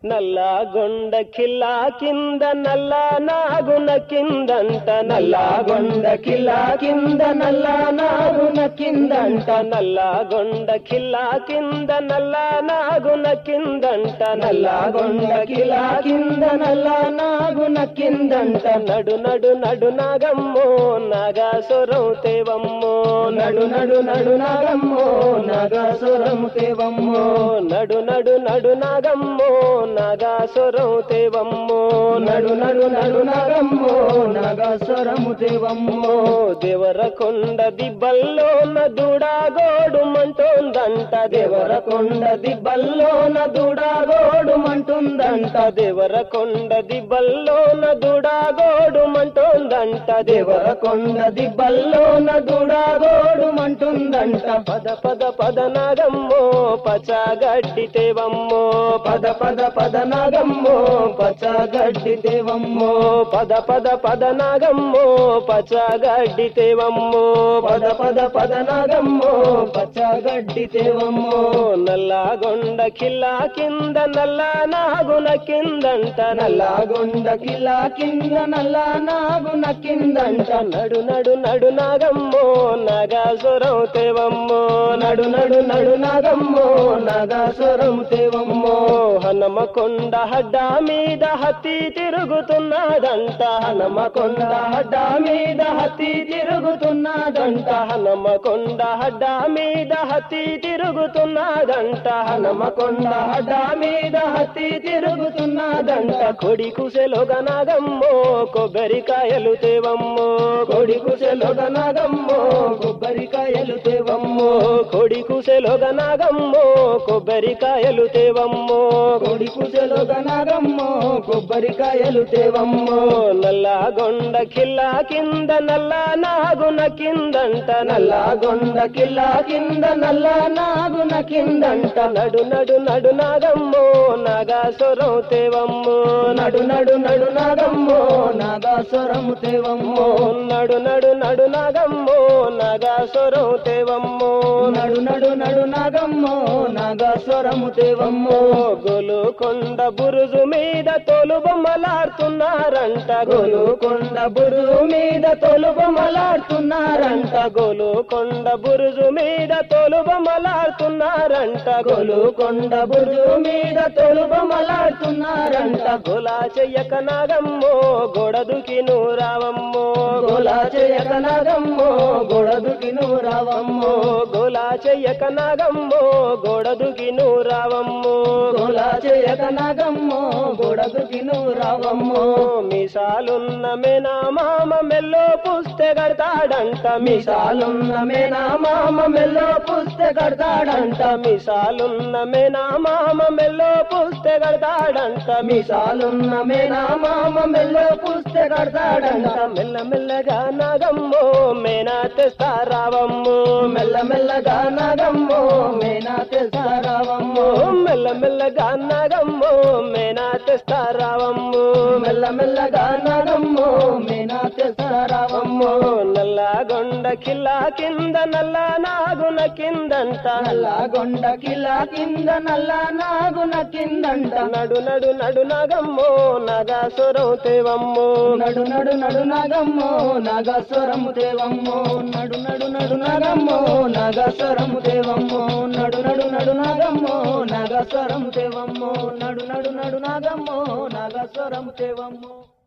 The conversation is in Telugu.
నల్లగొండ కిల్లా కింద నల్ల నాగున కిందంట నల్లగొండ కిలా కింద నల్ల నాగున కిందంట నల్లగొండ కిల్లా కింద నల్ల నాగున కిందంట నల్లగొండ కిలా కింద నల్ల నాగున కిందంట నడు నడు నడు నాగమ్మో నాగాసురం తేవమ్మో నడు నడు నడు నాగమ్మో నాగసురము తేవమ్మో నడు నడు నడు నాగమ్మో నాగాసురం తేవమ్మో నడు నడు నడు నాగమ్మో నాగసురము తేవమ్మో దేవరకొండ దిబ్బల్లోన దూడాగోడు మంటోందంట దేవరకొండ దిబ్బల్లోన దూడాగోడు మంటుందంట దేవరకొండ దిబ్బల్లోన దూడాగోడు మంటోందంట దేవరకొండ దిబ్బల్లోన దూడాగోడు మంటుందంట పద పద పద నాగమ్మో పచ్చగడ్డి తేవమ్మో పద పద పద నాగమ్మో పచ్చగడ్డి దేవమ్మో పద పద పద నాగమ్మో పచ్చగడ్డి తేవమ్మో పద పద పద నాగమ్మో పచ్చగడ్డి దేవమ్మో నల్లగొండ కిల్లా కింద నల్ల నాగున కిందంట నల్లగొండ కిలా కింద నల్ల నాగున కిందంట నడు నడు నడు నాగమ్మో నాగాసురం తేవమ్మో నడు నడు నడు నాగమ్మో నాగాసురం తేవమ్మో హనుమకొండ హడ్డ మీద హత్తి తిరుగుతున్నదంట హనుమకొండ హడ్డ మీద హత్తి తిరుగుతున్నదంట హనుమకొండ హడ్డ మీద హత్తి తిరుగుతున్నదంట హనుమకొండ హడ్డ మీద హత్తి తిరుగుతున్నదంట కొడి కుసెలోగ నాగమ్మో కొబ్బరికాయలు తేవమ్మో కొడి కుశలుగ నాగమ్మో కొబ్బరికాయలు తేవమ్మో కొడి కుసెలోగ నాగమ్మో కొబ్బరికాయలు తేవమ్మో కొడి కుశలుగ నాగమ్మో కొబ్బరికాయలు తేవమ్మో నల్లగొండ కిల్లా కింద నల్ల నాగున కిందంట నల్లగొండ కిల్లా కింద నల్ల నాగున కిందంట నడు నడు నడు నాగమ్మో నాగాసురం తేవమ్మో నడు నడు నడు నాగమ్మో నాగాసురము తేవమ్మో నడు నడు నడు నాగమ్మో నాగాసురం తేవమ్మో నడు నడు నడు నాగమ్మో నాగాస్వరము తేవమ్మో గోలుకొండ బురుజు మీద తోలు బొమ్మలాడుతున్నారంట గోలుకొండ బురు మీద తొలుగు మలాడుతున్నారంట గోలుకొండ బురుజు మీద తోలు బొమ్మలాడుతున్నారంట గోలుకొండ బురు మీద తొలుగు మలాడుతున్నారంట గోలా చెయ్యక నాగమ్మో గొడదుకి రావమ్మో గోలా చేయక నాగమ్మో గొడదుకి నువ్వు రావమ్మో గోలా చెయ్యక నాగమ్మో గొడదుకి రావమ్మో గోలా చేయక నాగమ్మో గొడదుకి నువ్వు రావమ్మో మీసాలున్న మేనా మామ మెల్లో పుస్తే కడతాడంట మీసాలున్న మేనా మామ మెల్లో పుస్తే కడతాడంట మీసాలున్న మేనా మామ మెల్లో పుస్తే కడతాడంట మీసాలున్న మేనా మామ మెల్లో పుస్తే కడతాడంట మెల్ల మెల్లగా నాగమ్మో మేనా తెస్తారావమ్మో మెల్ల మెల్లగా నాగమ్మో మేనా తెస్తారావమ్మో మెల్ల మెల్లగా నాగమ్మో మేనా తెస్తారావమ్మో మెల్ల మెల్లగా నాగమ్మో మేనా తెస్తారావమ్మో నల్లగొండ కిల్లా కింద నల్ల నాగున కిందంట నల్లగొండ కిలా కింద నల్ల నాగున కిందంట నడు నడు నడు నాగమ్మో నాగాసురం తేవమ్మో నడు నడు నడు నాగమ్మో నాగస్వరము దేవమ్మో నడు నడు నడు నాగమ్మో నాగస్వరము దేవమ్మో నడు నడు నడు నాగమ్మో నాగస్వరము దేవమ్మో నడు నడు నడు నాగమ్మో నాగస్వరము దేవమ్మో